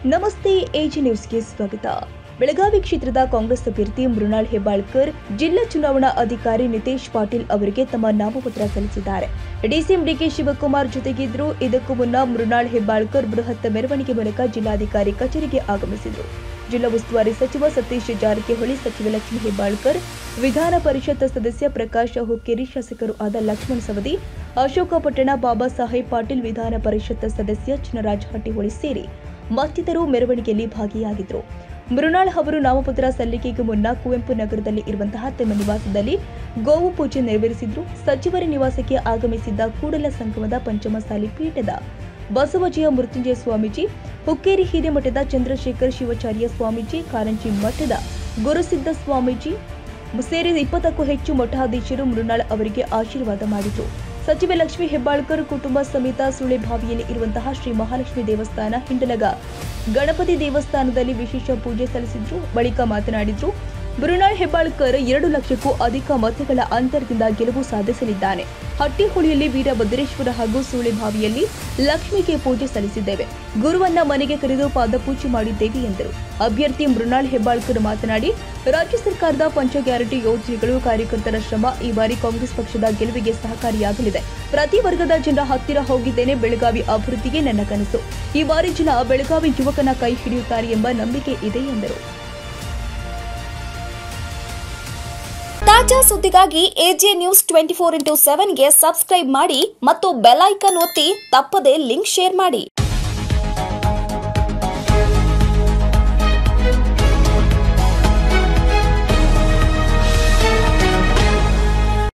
ನಮಸ್ತೆ ಎಜಿ ನ್ಯೂಸ್ಗೆ ಸ್ವಾಗತ ಬೆಳಗಾವಿ ಕ್ಷೇತ್ರದ ಕಾಂಗ್ರೆಸ್ ಅಭ್ಯರ್ಥಿ ಮೃಣಾಲ್ ಹೆಬ್ಬಾಳ್ಕರ್ ಜಿಲ್ಲಾ ಚುನಾವಣಾ ಅಧಿಕಾರಿ ನಿತೇಶ್ ಪಾಟೀಲ್ ಅವರಿಗೆ ತಮ್ಮ ನಾಮಪತ್ರ ಸಲ್ಲಿಸಿದ್ದಾರೆ ಡಿಸಿಎಂ ಡಿಕೆ ಶಿವಕುಮಾರ್ ಜೊತೆಗಿದ್ರು ಇದಕ್ಕೂ ಮುನ್ನ ಮೃಣಾಲ್ ಹೆಬ್ಬಾಳ್ಕರ್ ಬೃಹತ್ ಮೆರವಣಿಗೆ ಮೂಲಕ ಜಿಲ್ಲಾಧಿಕಾರಿ ಕಚೇರಿಗೆ ಆಗಮಿಸಿದರು ಜಿಲ್ಲಾ ಉಸ್ತುವಾರಿ ಸಚಿವ ಸತೀಶ್ ಜಾರಕಿಹೊಳಿ ಸಚಿವ ಲಕ್ಷ್ಮೀ ಹೆಬ್ಬಾಳ್ಕರ್ ವಿಧಾನ ಪರಿಷತ್ ಸದಸ್ಯ ಪ್ರಕಾಶ್ ಹುಕ್ಕೇರಿ ಶಾಸಕರು ಆದ ಲಕ್ಷ್ಮಣ ಸವದಿ ಅಶೋಕ ಪಟ್ಟಣ ಬಾಬಾ ಸಾಹೇಬ್ ಪಾಟೀಲ್ ವಿಧಾನ ಪರಿಷತ್ ಸದಸ್ಯ ಚಿನರಾಜ್ ಹಟ್ಟಿಹೊಳಿ ಸೇರಿ ಮತ್ತಿತರರು ಮೆರವಣಿಗೆಯಲ್ಲಿ ಭಾಗಿಯಾಗಿದ್ದರು ಮೃಣಾಲ್ ಅವರು ನಾಮಪತ್ರ ಸಲ್ಲಿಕೆಗೂ ಮುನ್ನ ಕುವೆಂಪು ನಗರದಲ್ಲಿ ಇರುವಂತಹ ತಮ್ಮ ನಿವಾಸದಲ್ಲಿ ಗೋವು ಪೂಜೆ ನೆರವೇರಿಸಿದ್ರು ಸಚಿವರ ನಿವಾಸಕ್ಕೆ ಆಗಮಿಸಿದ್ದ ಕೂಡಲ ಸಂಗಮದ ಪಂಚಮಸಾಲಿ ಪೀಠದ ಬಸವಜಯ ಮೃತ್ಯುಂಜಯ ಸ್ವಾಮೀಜಿ ಹುಕ್ಕೇರಿ ಹಿರೇಮಠದ ಚಂದ್ರಶೇಖರ್ ಶಿವಾಚಾರ್ಯ ಸ್ವಾಮೀಜಿ ಕಾರಂಜಿ ಮಠದ ಗುರುಸಿದ್ದ ಸ್ವಾಮೀಜಿ ಸೇರಿ ಇಪ್ಪತ್ತಕ್ಕೂ ಹೆಚ್ಚು ಮಠಾಧೀಶರು ಮೃಣಾಲ್ ಅವರಿಗೆ ಆಶೀರ್ವಾದ ಮಾಡಿದ್ರು ಸಚಿವ ಲಕ್ಷ್ಮೀ ಹೆಬ್ಬಾಳ್ಕರ್ ಕುಟುಂಬ ಸಮೇತ ಸುಳೆಭಾವಿಯಲ್ಲಿ ಇರುವಂತಹ ಶ್ರೀ ಮಹಾಲಕ್ಷ್ಮಿ ದೇವಸ್ಥಾನ ಹಿಂಡಲಗ ಗಣಪತಿ ದೇವಸ್ಥಾನದಲ್ಲಿ ವಿಶೇಷ ಪೂಜೆ ಸಲ್ಲಿಸಿದ್ರು ಬಳಿಕ ಮಾತನಾಡಿದ್ರು ಮೃಣಾಲ್ ಹೆಬ್ಬಾಳ್ಕರ್ ಎರಡು ಲಕ್ಷಕ್ಕೂ ಅಧಿಕ ಮತಗಳ ಅಂತರದಿಂದ ಗೆಲುವು ಸಾಧಿಸಲಿದ್ದಾನೆ ಹಟ್ಟಿಹೊಳಿಯಲ್ಲಿ ವೀರಭದ್ರೇಶ್ವರ ಹಾಗೂ ಸೂಳೆಭಾವಿಯಲ್ಲಿ ಲಕ್ಷ್ಮಿಗೆ ಪೂಜೆ ಸಲ್ಲಿಸಿದ್ದೇವೆ ಗುರುವನ್ನ ಮನೆಗೆ ಕರೆದು ಪಾದಪೂಜೆ ಮಾಡಿದ್ದೇವೆ ಎಂದರು ಅಭ್ಯರ್ಥಿ ಮೃಣಾಲ್ ಹೆಬ್ಬಾಳ್ಕರ್ ಮಾತನಾಡಿ ರಾಜ್ಯ ಸರ್ಕಾರದ ಪಂಚ ಗ್ಯಾರಂಟಿ ಯೋಜನೆಗಳು ಕಾರ್ಯಕರ್ತರ ಶ್ರಮ ಈ ಬಾರಿ ಕಾಂಗ್ರೆಸ್ ಪಕ್ಷದ ಗೆಲುವಿಗೆ ಸಹಕಾರಿಯಾಗಲಿದೆ ಪ್ರತಿ ವರ್ಗದ ಜನರ ಹತ್ತಿರ ಹೋಗಿದ್ದೇನೆ ಬೆಳಗಾವಿ ಅಭಿವೃದ್ಧಿಗೆ ನನ್ನ ಕನಸು ಈ ಬಾರಿ ಜನ ಬೆಳಗಾವಿ ಯುವಕನ ಕೈ ಹಿಡಿಯುತ್ತಾರೆ ಎಂಬ ನಂಬಿಕೆ ಇದೆ ಎಂದರು ತಾಜಾ ಸುದ್ದಿಗಾಗಿ AJ news twenty four into ಸೆವೆನ್ಗೆ ಸಬ್ಸ್ಕ್ರೈಬ್ ಮಾಡಿ ಮತ್ತು ಬೆಲ್ ಐಕನ್ ಒತ್ತಿ ತಪ್ಪದೇ ಲಿಂಕ್ ಶೇರ್ ಮಾಡಿ